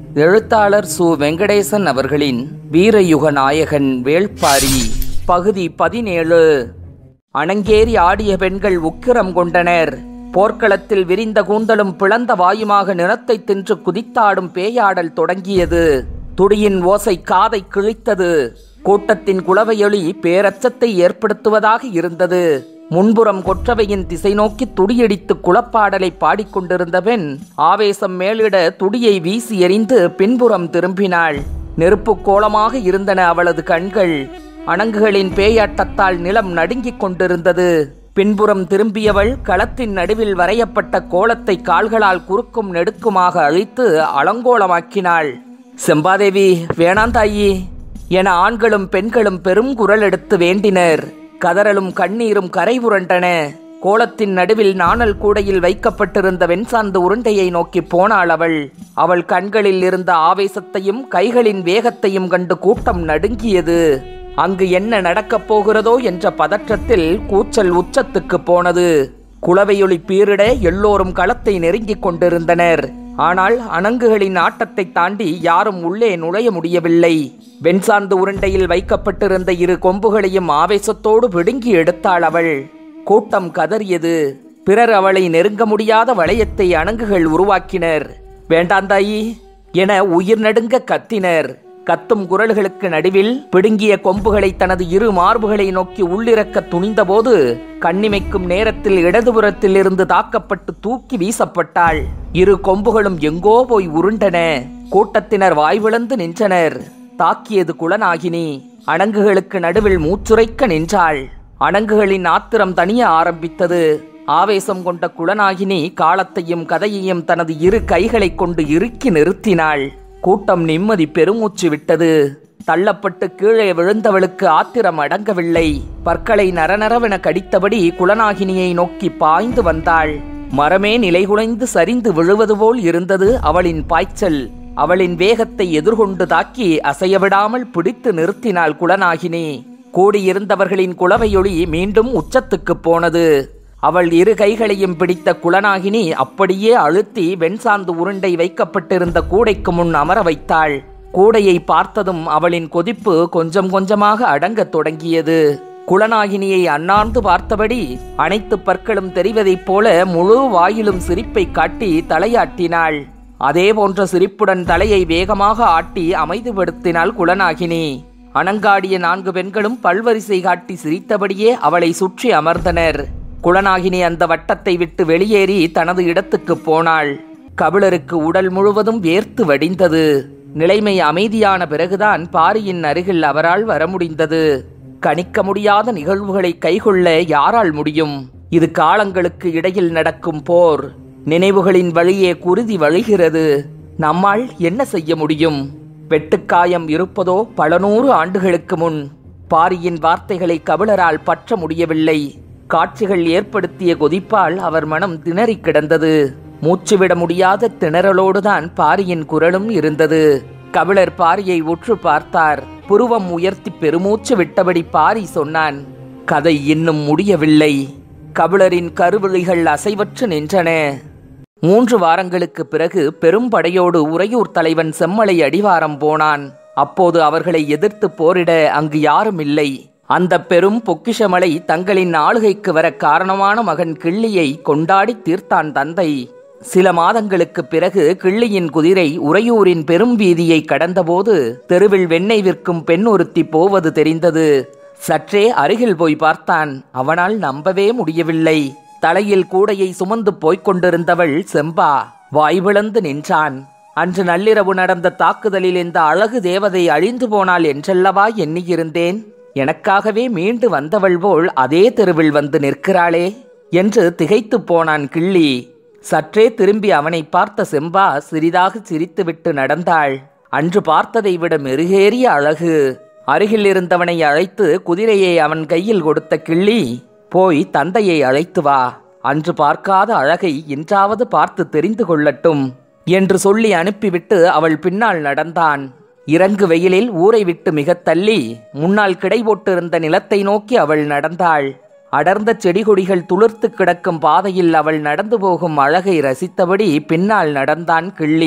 எழுத்தாளர் சு வெங்கடேசன் அவர்களின் வீரயுக நாயகன் வேள்பாரி பகுதி பதினேழு அணங்கேறி ஆடிய பெண்கள் உக்கிரம் கொண்டனர் போர்க்களத்தில் விரிந்த கூந்தலும் பிளந்த வாயுமாக நிலத்தை தின்று குதித்தாடும் பேயாடல் தொடங்கியது துடியின் ஓசை காதை கிழித்தது கூட்டத்தின் குளவையொலி பேரச்சத்தை ஏற்படுத்துவதாக இருந்தது முன்புறம் கொற்றவையின் திசை நோக்கி துடியடித்து குளப்பாடலை பாடிக்கொண்டிருந்த பெண் ஆவேசம் மேலிட துடியை வீசி எறிந்து பின்புறம் திரும்பினாள் நெருப்புக் கோலமாக இருந்தன அவளது கண்கள் அணங்குகளின் பேயாட்டத்தால் நிலம் நடுங்கிக் கொண்டிருந்தது பின்புறம் திரும்பியவள் களத்தின் நடுவில் வரையப்பட்ட கோலத்தை கால்களால் குறுக்கும் நெடுக்குமாக அழித்து அலங்கோலமாக்கினாள் செம்பாதேவி வேணாந்தாயி என ஆண்களும் பெண்களும் பெரும் குரல் எடுத்து வேண்டினர் கதறலும் கண்ணீரும் கரை புரண்டன கோலத்தின் நடுவில் நாணல் கூடையில் வைக்கப்பட்டிருந்த வெண்சார்ந்த உருண்டையை நோக்கி போனாள் அவள் அவள் கண்களில் இருந்த ஆவேசத்தையும் கைகளின் வேகத்தையும் கண்டு கூட்டம் நடுங்கியது அங்கு என்ன நடக்கப் போகிறதோ என்ற பதற்றத்தில் கூச்சல் உச்சத்துக்கு போனது குளவையொளி பீரிட எல்லோரும் களத்தை நெருங்கிக் கொண்டிருந்தனர் ஆனால் அணங்குகளின் ஆட்டத்தை தாண்டி யாரும் உள்ளே நுழைய முடியவில்லை வெண்சார்ந்த உருண்டையில் வைக்கப்பட்டிருந்த இரு கொம்புகளையும் ஆவேசத்தோடு பிடுங்கி எடுத்தாள் அவள் கூட்டம் கதறியது பிறர் அவளை நெருங்க முடியாத வளையத்தை அணங்குகள் உருவாக்கினர் வேண்டாந்தாயி என உயிர் நடுங்க கத்தினர் கத்தும் குரல்களுக்கு நடுவில் பிடுங்கிய கொம்புகளை தனது இரு மார்புகளை நோக்கி உள்ளிறக்க துணிந்தபோது கண்ணிமைக்கும் நேரத்தில் இடதுபுறத்தில் இருந்து தாக்கப்பட்டு தூக்கி வீசப்பட்டாள் இரு கொம்புகளும் எங்கோ போய் உருண்டன கூட்டத்தினர் வாய்விழந்து நின்றனர் தாக்கியது குலநாகினி அணங்குகளுக்கு நடுவில் மூச்சுரைக்க நின்றாள் அணங்குகளின் ஆத்திரம் தனிய ஆரம்பித்தது ஆவேசம் கொண்ட குலநாகினி காலத்தையும் கதையையும் தனது இரு கைகளைக் கொண்டு இறுக்கி நிறுத்தினாள் கூட்டம் நிம்மதி பெருமூச்சு விட்டது தள்ளப்பட்டு கீழே விழுந்தவளுக்கு ஆத்திரம் அடங்கவில்லை பற்களை நரநரவென கடித்தபடி குலநாகினியை நோக்கி பாய்ந்து வந்தாள் மரமே நிலைகுலைந்து சரிந்து விழுவது போல் இருந்தது அவளின் பாய்ச்சல் அவளின் வேகத்தை எதிர்கொண்டு தாக்கி அசையவிடாமல் பிடித்து நிறுத்தினாள் குலநாகினி கூடியிருந்தவர்களின் குளவையொளி மீண்டும் உச்சத்துக்குப் போனது அவள் இரு கைகளையும் பிடித்த குலநாகினி அப்படியே அழுத்தி வெண்சாந்து உருண்டை வைக்கப்பட்டிருந்த கூடைக்கு முன் அமர வைத்தாள் கூடையை பார்த்ததும் அவளின் கொதிப்பு கொஞ்சம் கொஞ்சமாக அடங்கத் தொடங்கியது குலநாகினியை அண்ணாந்து பார்த்தபடி அனைத்து பற்களும் தெரிவதைப் போல முழு வாயிலும் சிரிப்பை காட்டி தலையாட்டினாள் அதே போன்ற சிரிப்புடன் தலையை வேகமாக ஆட்டி அமைதிப்படுத்தினாள் குலநாகினி அணங்காடிய நான்கு பெண்களும் பல்வரிசை காட்டி சிரித்தபடியே அவளை சுற்றி அமர்ந்தனர் குலநாகினி அந்த வட்டத்தை விட்டு வெளியேறி தனது இடத்துக்கு போனாள் கபிலருக்கு உடல் முழுவதும் வேர்த்து வடிந்தது நிலைமை அமைதியான பிறகுதான் பாரியின் அருகில் அவரால் வர முடிந்தது கணிக்க முடியாத நிகழ்வுகளை கைகொள்ள யாரால் முடியும் இது காலங்களுக்கு இடையில் நடக்கும் போர் நினைவுகளின் வழியே குருதி வழிகிறது நம்மால் என்ன செய்ய முடியும் வெட்டுக்காயம் இருப்பதோ பல நூறு ஆண்டுகளுக்கு முன் பாரியின் வார்த்தைகளை கபிலரால் பற்ற முடியவில்லை காட்சிகள் ஏற்படுத்திய கொதிப்பால் அவர் மனம் திணறிக் கிடந்தது மூச்சுவிட முடியாத திணறலோடுதான் பாரியின் குரலும் இருந்தது கபிலர் பாரியை உற்று பார்த்தார் புருவம் உயர்த்தி பெருமூச்சு விட்டபடி பாரி சொன்னான் கதை இன்னும் முடியவில்லை கபிலரின் கருவிழிகள் அசைவற்று நின்றன மூன்று வாரங்களுக்கு பிறகு பெரும் படையோடு உறையூர் தலைவன் செம்மலை அடிவாரம் போனான் அப்போது அவர்களை எதிர்த்து போரிட அங்கு யாரும் இல்லை அந்த பெரும் பொக்கிஷமலை தங்களின் ஆளுகைக்கு வர காரணமான மகன் கிள்ளியை கொண்டாடி தீர்த்தான் தந்தை சில மாதங்களுக்கு பிறகு கிள்ளியின் குதிரை உறையூரின் பெரும் வீதியை கடந்தபோது தெருவில் வெண்ணெய் விற்கும் பெண் ஒருத்தி போவது தெரிந்தது சற்றே அருகில் போய் பார்த்தான் அவனால் நம்பவே முடியவில்லை தலையில் கூடையை சுமந்து போய்க் கொண்டிருந்தவள் செம்பா வாய்விழந்து நின்றான் அன்று நள்ளிரவு நடந்த தாக்குதலில் இந்த அழகு தேவதை அழிந்து போனாள் என்றல்லவா எண்ணியிருந்தேன் எனக்காகவே மீண்டு வந்தவள் போல் அதே தெருவில் வந்து நிற்கிறாளே என்று திகைத்துப் போனான் கிள்ளி சற்றே திரும்பி அவனை பார்த்த செம்பா சிறிதாக சிரித்துவிட்டு நடந்தாள் அன்று பார்த்ததை விட மெருகேறிய அழகு அருகில் இருந்தவனை அழைத்து குதிரையை அவன் கையில் கொடுத்த கிள்ளி போய் தந்தையை அழைத்து வா அன்று பார்க்காத அழகை இன்றாவது பார்த்து தெரிந்து கொள்ளட்டும் என்று சொல்லி அனுப்பிவிட்டு அவள் பின்னால் நடந்தான் இறங்கு வெயிலில் ஊரை விட்டு மிகத் தள்ளி முன்னால் கிடை போட்டிருந்த நிலத்தை நோக்கி அவள் நடந்தாள் அடர்ந்த செடி கொடிகள் துளிர்த்து கிடக்கும் பாதையில் அவள் நடந்து போகும் அழகை ரசித்தபடி பின்னால் நடந்தான் கிள்ளி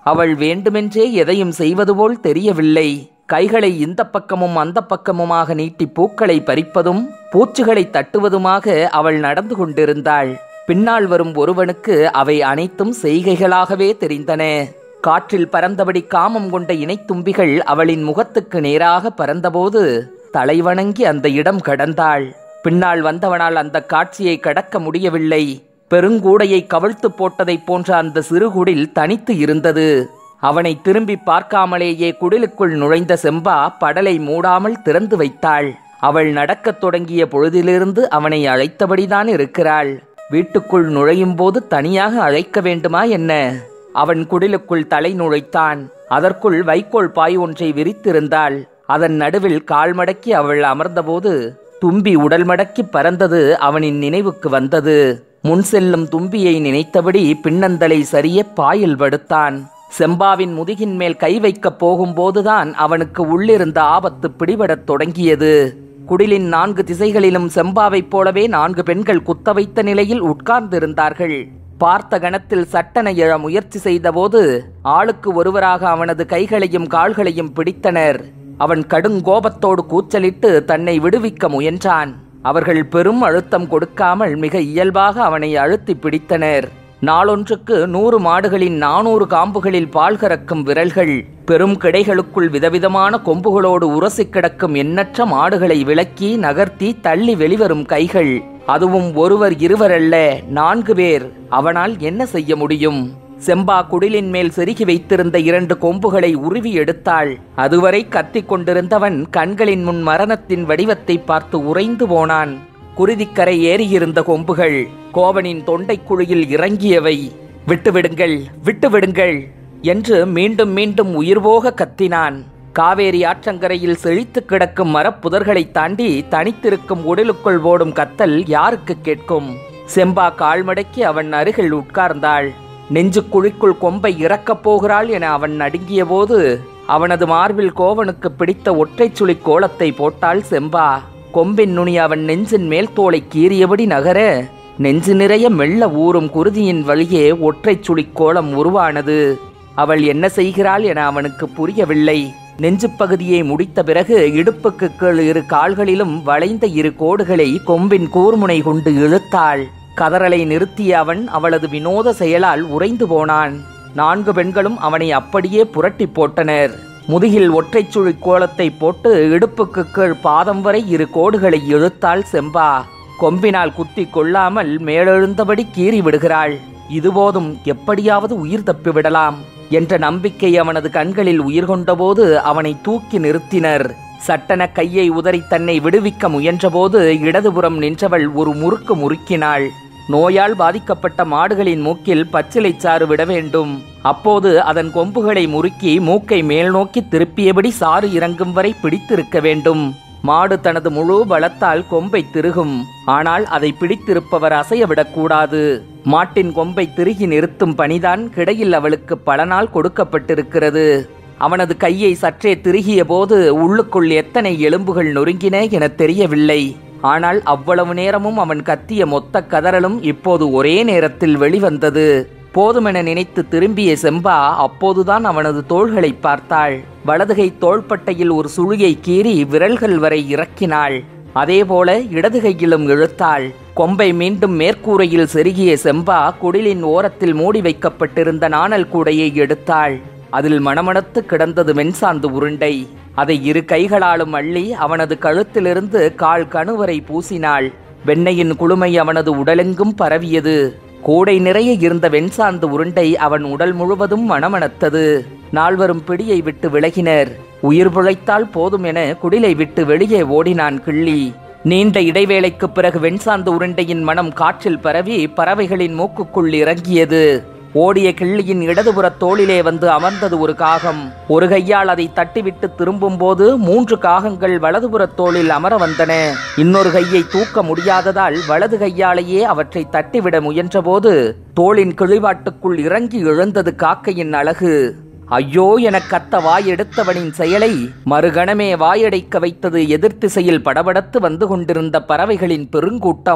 அவள் வேண்டுமென்றே எதையும் செய்வது போல் தெரியவில்லை கைகளை இந்த பக்கமும் அந்த பக்கமுமாக நீட்டி பூக்களை பறிப்பதும் பூச்சுகளை தட்டுவதுமாக அவள் நடந்து கொண்டிருந்தாள் பின்னால் வரும் ஒருவனுக்கு அவை அனைத்தும் செய்கைகளாகவே தெரிந்தன காற்றில் பறந்தபடி காமம் கொண்ட இணைத்தும்பிகள் அவளின் முகத்துக்கு நேராக பறந்தபோது தலைவணங்கி அந்த இடம் கடந்தாள் பின்னால் வந்தவனால் அந்த காட்சியை கடக்க முடியவில்லை பெருங்கூடையை கவிழ்த்து போட்டதைப் போன்ற அந்த சிறுகுடில் தனித்து இருந்தது அவனை திரும்பி பார்க்காமலேயே குடிலுக்குள் நுழைந்த செம்பா படலை மூடாமல் திறந்து வைத்தாள் அவள் நடக்கத் தொடங்கிய பொழுதிலிருந்து அவனை அழைத்தபடிதான் இருக்கிறாள் வீட்டுக்குள் நுழையும் போது தனியாக அழைக்க வேண்டுமா என்ன அவன் குடிலுக்குள் தலை நுழைத்தான் அதற்குள் வைக்கோல் பாய் ஒன்றை விரித்திருந்தாள் அதன் நடுவில் கால் மடக்கி அவள் அமர்ந்தபோது தும்பி உடல் மடக்கி பறந்தது அவனின் நினைவுக்கு வந்தது முன் செல்லும் தும்பியை நினைத்தபடி பின்னந்தலை சரிய பாயில் படுத்தான் செம்பாவின் முதுகின் மேல் கை வைக்கப் போகும்போதுதான் அவனுக்கு உள்ளிருந்த ஆபத்து பிடிபடத் தொடங்கியது குடிலின் நான்கு திசைகளிலும் செம்பாவைப் போலவே நான்கு பெண்கள் குத்த வைத்த நிலையில் உட்கார்ந்திருந்தார்கள் பார்த்த கணத்தில் சட்டன எழ முயற்சி செய்தபோது ஆளுக்கு ஒருவராக அவனது கைகளையும் கால்களையும் பிடித்தனர் அவன் கடுங்கோபத்தோடு கூச்சலிட்டு தன்னை விடுவிக்க முயன்றான் அவர்கள் பெரும் அழுத்தம் கொடுக்காமல் மிக இயல்பாக அவனை அழுத்தி பிடித்தனர் நாளொன்றுக்கு நூறு மாடுகளின் நானூறு காம்புகளில் பால் கறக்கும் விரல்கள் பெரும் கிடைகளுக்குள் விதவிதமான கொம்புகளோடு உரசிக் கிடக்கும் எண்ணற்ற மாடுகளை விலக்கி நகர்த்தி தள்ளி வெளிவரும் கைகள் அதுவும் ஒருவர் இருவரல்ல நான்கு பேர் அவனால் என்ன செய்ய முடியும் செம்பா குடிலின் மேல் செருகி வைத்திருந்த இரண்டு கொம்புகளை உருவி எடுத்தாள் அதுவரை கத்திக் கொண்டிருந்தவன் கண்களின் முன் மரணத்தின் வடிவத்தை பார்த்து உறைந்து போனான் குருதிக்கரை ஏறியிருந்த கொம்புகள் கோவனின் தொண்டைக் குழியில் இறங்கியவை விட்டுவிடுங்கள் விட்டுவிடுங்கள் என்று மீண்டும் மீண்டும் உயிர்போக கத்தினான் காவேரி ஆற்றங்கரையில் செழித்து கிடக்கும் மரப்புதர்களைத் தாண்டி தனித்திருக்கும் உடலுக்குள் ஓடும் கத்தல் யாருக்கு கேட்கும் செம்பா கால்மடக்கி அவன் அருகில் உட்கார்ந்தாள் நெஞ்சுக்குழிக்குள் கொம்பை இறக்கப் போகிறாள் என அவன் நடுங்கிய போது அவனது மார்பில் கோவனுக்கு பிடித்த ஒற்றைச் சுழி கோலத்தை போட்டாள் செம்பா கொம்பின் நுனி அவன் நெஞ்சின் மேல் தோலை கீறியபடி நகர நெஞ்சு நிறைய மெல்ல ஊறும் குருதியின் வழியே ஒற்றைச் சுழி கோலம் உருவானது அவள் என்ன செய்கிறாள் என அவனுக்கு புரியவில்லை நெஞ்சுப் பகுதியை முடித்த பிறகு இடுப்புக்கு கீழ் இரு கால்களிலும் வளைந்த இரு கோடுகளை கொம்பின் கூர்முனை கொண்டு இழுத்தாள் கதறலை நிறுத்திய அவன் அவளது வினோத செயலால் உறைந்து போனான் நான்கு பெண்களும் அவனை அப்படியே புரட்டி போட்டனர் முதுகில் ஒற்றைச் சுழி கோலத்தை போட்டு இடுப்புக்கு கீழ் பாதம் வரை இரு கோடுகளை இழுத்தாள் செம்பா கொம்பினால் குத்தி கொள்ளாமல் மேலெழுந்தபடி கீறி விடுகிறாள் இதுபோதும் எப்படியாவது உயிர் தப்பிவிடலாம் என்ற நம்பிக்கை அவனது கண்களில் உயிர் கொண்டபோது அவனை தூக்கி நிறுத்தினர் சட்டன கையை உதறி தன்னை விடுவிக்க முயன்றபோது இடதுபுறம் நின்றவள் ஒரு முறுக்கு முறுக்கினாள் நோயால் பாதிக்கப்பட்ட மாடுகளின் மூக்கில் பச்சிலைச் சாறு விட வேண்டும் அப்போது அதன் கொம்புகளை முறுக்கி மூக்கை மேல் நோக்கி திருப்பியபடி சாறு இறங்கும் வரை பிடித்திருக்க வேண்டும் மாடு தனது முழு பலத்தால் கொம்பை திருகும் ஆனால் அதை பிடித்திருப்பவர் அசையவிடக்கூடாது மாட்டின் கொம்பை திருகி நிறுத்தும் பணிதான் கிடையில் அவளுக்கு பல நாள் கொடுக்கப்பட்டிருக்கிறது அவனது கையை சற்றே திருகிய போது உள்ளுக்குள் எத்தனை எலும்புகள் நொறுங்கின என தெரியவில்லை ஆனால் அவ்வளவு நேரமும் அவன் கத்திய மொத்த கதறலும் இப்போது ஒரே நேரத்தில் வெளிவந்தது போதுமென நினைத்து திரும்பிய செம்பா அப்போதுதான் அவனது தோள்களை பார்த்தாள் வலதுகை தோள்பட்டையில் ஒரு சுழியை கீறி விரல்கள் வரை இறக்கினாள் அதேபோல இடது கையிலும் இழுத்தாள் கொம்பை மீண்டும் மேற்கூரையில் செருகிய செம்பா குடிலின் ஓரத்தில் மூடி வைக்கப்பட்டிருந்த நாணல் கூடையை எடுத்தாள் அதில் மணமணத்து கிடந்தது வெண்சாந்து உருண்டை அதை இரு கைகளாலும் அள்ளி அவனது கழுத்திலிருந்து கால் கணுவரை பூசினாள் வெண்ணையின் குளுமை அவனது உடலெங்கும் பரவியது கூடை நிறைய இருந்த வெண்சாந்து உருண்டை அவன் உடல் முழுவதும் மணமணத்தது நால்வரும் பிடியை விட்டு விலகினர் உயிர் பிழைத்தால் போதும் என குடிலை விட்டு வெளியே ஓடினான் கிள்ளி நீண்ட இடைவேளைக்குப் பிறகு வெண்சாந்து உருண்டையின் மனம் காற்றில் பரவி பறவைகளின் மூக்குக்குள் இறங்கியது ஓடிய கிள்ளியின் இடதுபுற தோளிலே வந்து அமர்ந்தது ஒரு காகம் ஒரு கையால் அதை தட்டிவிட்டு திரும்பும்போது மூன்று காகங்கள் வலதுபுற தோளில் அமர வந்தன இன்னொரு கையை தூக்க முடியாததால் வலது கையாலேயே அவற்றை தட்டிவிட முயன்றபோது தோளின் கிழிவாட்டுக்குள் இறங்கி எழுந்தது காக்கையின் அழகு ஐயோ என கத்த வாயெடுத்தவனின் செயலை மறுகணமே வாயடைக்க வைத்தது எதிர்த்திசையில் படபடத்து வந்து கொண்டிருந்த பறவைகளின் பெருங்கூட்டம்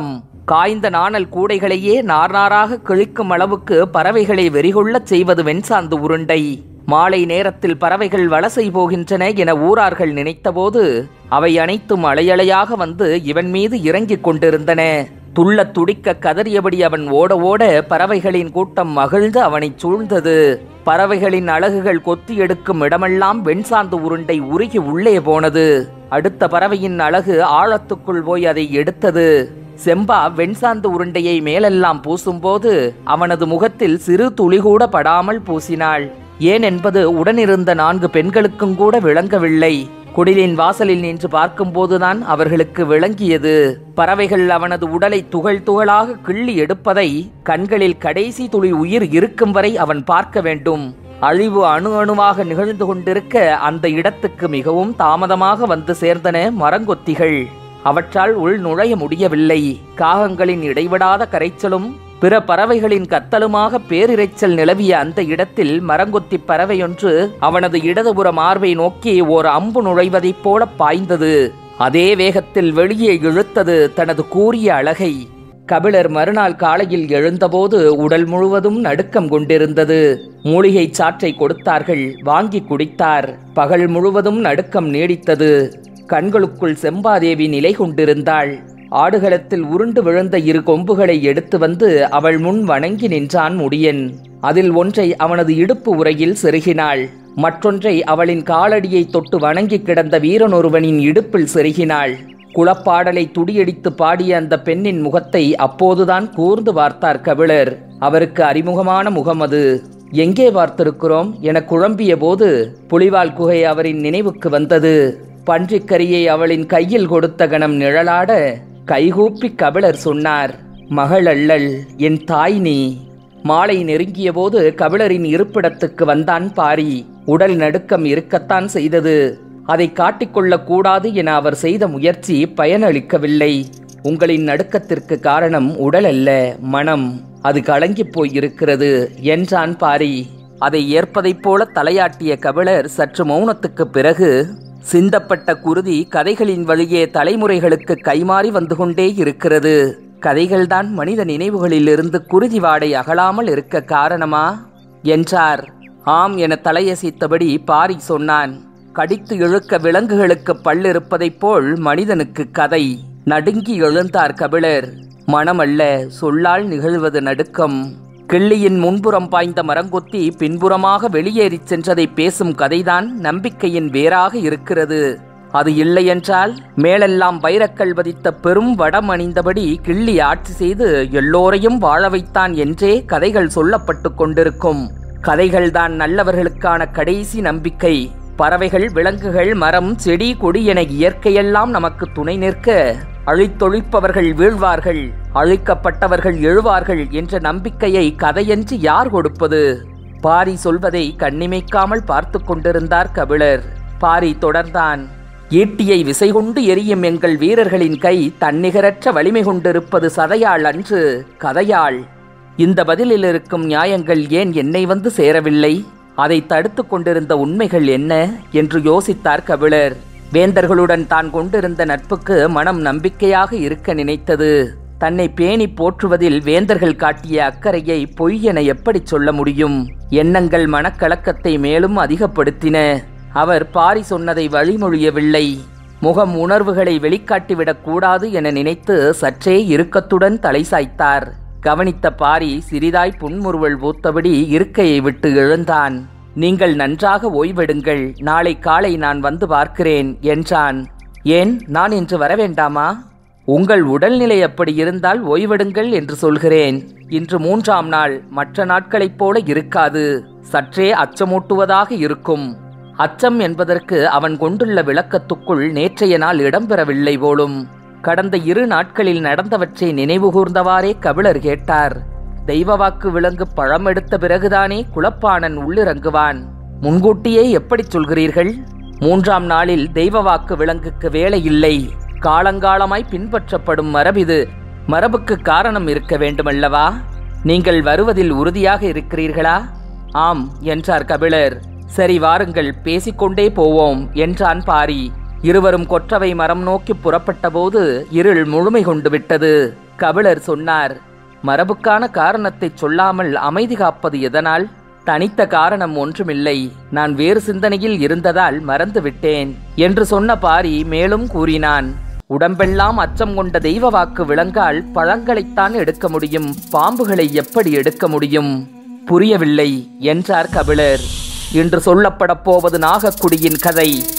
காய்ந்த நாணல் கூடைகளையே நார் நாராக கிழிக்கும் அளவுக்கு பறவைகளை வெறிகொள்ளச் செய்வது வெண்சாந்து உருண்டை மாலை நேரத்தில் பறவைகள் வலசை போகின்றன என ஊரார்கள் நினைத்தபோது அவை அனைத்தும் அலையலையாக வந்து இவன் மீது இறங்கிக் கொண்டிருந்தன துள்ளத் துடிக்க கதறியபடி அவன் ஓட ஓட பறவைகளின் கூட்டம் மகிழ்ந்து அவனைச் சூழ்ந்தது பறவைகளின் அழகுகள் கொத்தி எடுக்கும் இடமெல்லாம் வெண்சாந்து உருண்டை உருகி உள்ளே போனது அடுத்த பறவையின் அழகு ஆழத்துக்குள் போய் அதை எடுத்தது செம்பா வெண்சாந்து உருண்டையை மேலெல்லாம் பூசும்போது அவனது முகத்தில் சிறு துளி கூட படாமல் பூசினாள் ஏன் என்பது உடனிருந்த நான்கு பெண்களுக்கும் கூட விளங்கவில்லை குடிலின் வாசலில் நின்று பார்க்கும்போதுதான் அவர்களுக்கு விளங்கியது பறவைகள் அவனது உடலை துகள் துகளாக கிள்ளி எடுப்பதை கண்களில் கடைசி துளி உயிர் இருக்கும் வரை அவன் பார்க்க வேண்டும் அழிவு அணு அணுவாக நிகழ்ந்து கொண்டிருக்க அந்த இடத்துக்கு மிகவும் தாமதமாக வந்து சேர்ந்தன மரங்கொத்திகள் அவற்றால் உள் நுழைய முடியவில்லை காகங்களின் இடைவிடாத கரைச்சலும் பிற பறவைகளின் கத்தலுமாக பேரிரைச்சல் நிலவிய அந்த இடத்தில் மரங்கொத்தி பறவையொன்று அவனது இடதுபுற மார்பை நோக்கி ஓர் அம்பு நுழைவதைப் போல பாய்ந்தது அதே வேகத்தில் வெளியே இழுத்தது தனது கூரிய அழகை கபிலர் மறுநாள் காலையில் எழுந்தபோது உடல் முழுவதும் நடுக்கம் கொண்டிருந்தது மூலிகைச் சாற்றை கொடுத்தார்கள் வாங்கி குடித்தார் பகல் முழுவதும் நடுக்கம் நீடித்தது கண்களுக்குள் செம்பாதேவி நிலை கொண்டிருந்தாள் ஆடுகளத்தில் உருண்டு விழுந்த இரு கொம்புகளை எடுத்து வந்து அவள் முன் வணங்கி நின்றான் முடியன் அதில் ஒன்றை அவனது இடுப்பு உரையில் செருகினாள் மற்றொன்றை அவளின் காலடியை தொட்டு வணங்கி கிடந்த வீரனொருவனின் இடுப்பில் செருகினாள் குளப்பாடலை துடியடித்து பாடிய அந்த பெண்ணின் முகத்தை அப்போதுதான் கூர்ந்து பார்த்தார் கபிலர் அவருக்கு அறிமுகமான முகம் அது எங்கே பார்த்திருக்கிறோம் என குழம்பிய போது புலிவால் குகை அவரின் நினைவுக்கு வந்தது பன்றிக்கரியை அவளின் கையில் கொடுத்த கணம் நிழலாட கைகூப்பி கபிலர் சொன்னார் மகள் அல்லல் என் தாய் நீ மாலை நெருங்கிய போது கபிலரின் இருப்பிடத்துக்கு வந்தான் பாரி உடல் நடுக்கம் இருக்கத்தான் செய்தது அதை காட்டிக்கொள்ளக் கூடாது என அவர் செய்த முயற்சி பயனளிக்கவில்லை உங்களின் நடுக்கத்திற்கு காரணம் உடல் அல்ல மனம் அது கலங்கிப் போயிருக்கிறது என்றான் பாரி அதை ஏற்பதைப் போல தலையாட்டிய கபிலர் சற்று மௌனத்துக்குப் பிறகு சிந்தப்பட்ட குருதி கதைகளின் வழியே தலைமுறைகளுக்கு கைமாறி வந்து கொண்டே இருக்கிறது கதைகள்தான் மனித நினைவுகளிலிருந்து குருதி வாடை அகலாமல் இருக்க காரணமா என்றார் ஆம் என தலையசைத்தபடி பாரி சொன்னான் கடித்து இழுக்க விலங்குகளுக்கு பல்லிருப்பதைப் போல் மனிதனுக்கு கதை நடுங்கி எழுந்தார் கபிலர் மனமல்ல சொல்லால் நிகழ்வது நடுக்கம் கிள்ளியின் முன்புறம் பாய்ந்த மரங்கொத்தி பின்புறமாக வெளியேறிச் சென்றதை பேசும் கதைதான் நம்பிக்கையின் வேறாக இருக்கிறது அது இல்லையென்றால் மேலெல்லாம் வைரக்கல் பதித்த பெரும் வடம் அணிந்தபடி கிள்ளி ஆட்சி செய்து எல்லோரையும் வாழ வைத்தான் என்றே கதைகள் சொல்லப்பட்டு கொண்டிருக்கும் கதைகள்தான் நல்லவர்களுக்கான கடைசி நம்பிக்கை பறவைகள் விலங்குகள் மரம் செடி கொடி என இயற்கையெல்லாம் நமக்கு துணை நிற்க அழித்தொழிப்பவர்கள் வீழ்வார்கள் அழிக்கப்பட்டவர்கள் எழுவார்கள் என்ற நம்பிக்கையை கதையென்று யார் கொடுப்பது பாரி சொல்வதை கண்ணிமைக்காமல் பார்த்து கொண்டிருந்தார் கபிலர் பாரி தொடர்ந்தான் ஈட்டியை விசை கொண்டு எரியும் எங்கள் வீரர்களின் கை தன்னிகரற்ற வலிமை கொண்டிருப்பது சதையாள் அன்று கதையாள் இந்த பதிலில் இருக்கும் நியாயங்கள் ஏன் என்னை வந்து சேரவில்லை அதை தடுத்து கொண்டிருந்த உண்மைகள் என்ன என்று யோசித்தார் கபிலர் வேந்தர்களுடன் தான் கொண்டிருந்த நட்புக்கு மனம் நம்பிக்கையாக இருக்க நினைத்தது தன்னை பேணி போற்றுவதில் வேந்தர்கள் காட்டிய அக்கறையை பொய் என எப்படி சொல்ல முடியும் எண்ணங்கள் மனக்கலக்கத்தை மேலும் அதிகப்படுத்தின அவர் பாரி சொன்னதை வழிமொழியவில்லை முகம் உணர்வுகளை வெளிக்காட்டிவிடக் கூடாது என நினைத்து சற்றே இறுக்கத்துடன் தலை சாய்த்தார் கவனித்த பாரி சிறிதாய் புன்முறுவல் பூத்தபடி இருக்கையை விட்டு எழுந்தான் நீங்கள் நன்றாக ஓய்வெடுங்கள் நாளை காலை நான் வந்து பார்க்கிறேன் என்றான் ஏன் நான் இன்று வரவேண்டாமா உங்கள் உடல்நிலை அப்படி இருந்தால் ஓய்வெடுங்கள் என்று சொல்கிறேன் இன்று மூன்றாம் நாள் மற்ற நாட்களைப் போல இருக்காது சற்றே அச்சமூட்டுவதாக இருக்கும் அச்சம் என்பதற்கு அவன் கொண்டுள்ள விளக்கத்துக்குள் நேற்றைய நாள் இடம்பெறவில்லை போலும் கடந்த இரு நாட்களில் நடந்தவற்றை நினைவுகூர்ந்தவாறே கபிலர் கேட்டார் தெய்வ வாக்கு விலங்கு பழம் எடுத்த பிறகுதானே குலப்பாணன் உள்ளிறங்குவான் முன்கூட்டியே எப்படி சொல்கிறீர்கள் மூன்றாம் நாளில் தெய்வ வாக்கு விலங்குக்கு வேலை இல்லை காலங்காலமாய் பின்பற்றப்படும் மரபிது மரபுக்கு காரணம் இருக்க வேண்டுமல்லவா நீங்கள் வருவதில் உறுதியாக இருக்கிறீர்களா ஆம் என்றார் கபிலர் சரி வாருங்கள் பேசிக்கொண்டே போவோம் என்றான் பாரி இருவரும் கொற்றவை மரம் நோக்கி புறப்பட்டபோது இருள் முழுமை கொண்டு விட்டது கபிலர் சொன்னார் மரபுக்கான காரணத்தைச் சொல்லாமல் அமைதி காப்பது எதனால் தனித்த காரணம் ஒன்றுமில்லை நான் வேறு சிந்தனையில் இருந்ததால் மறந்துவிட்டேன் என்று சொன்ன பாரி மேலும் கூறினான் உடம்பெல்லாம் அச்சம் கொண்ட தெய்வ வாக்கு விளங்கால் பழங்களைத்தான் எடுக்க முடியும் பாம்புகளை எப்படி எடுக்க முடியும் புரியவில்லை என்றார் கபிலர் இன்று சொல்லப்படப் போவது நாகக்குடியின் கதை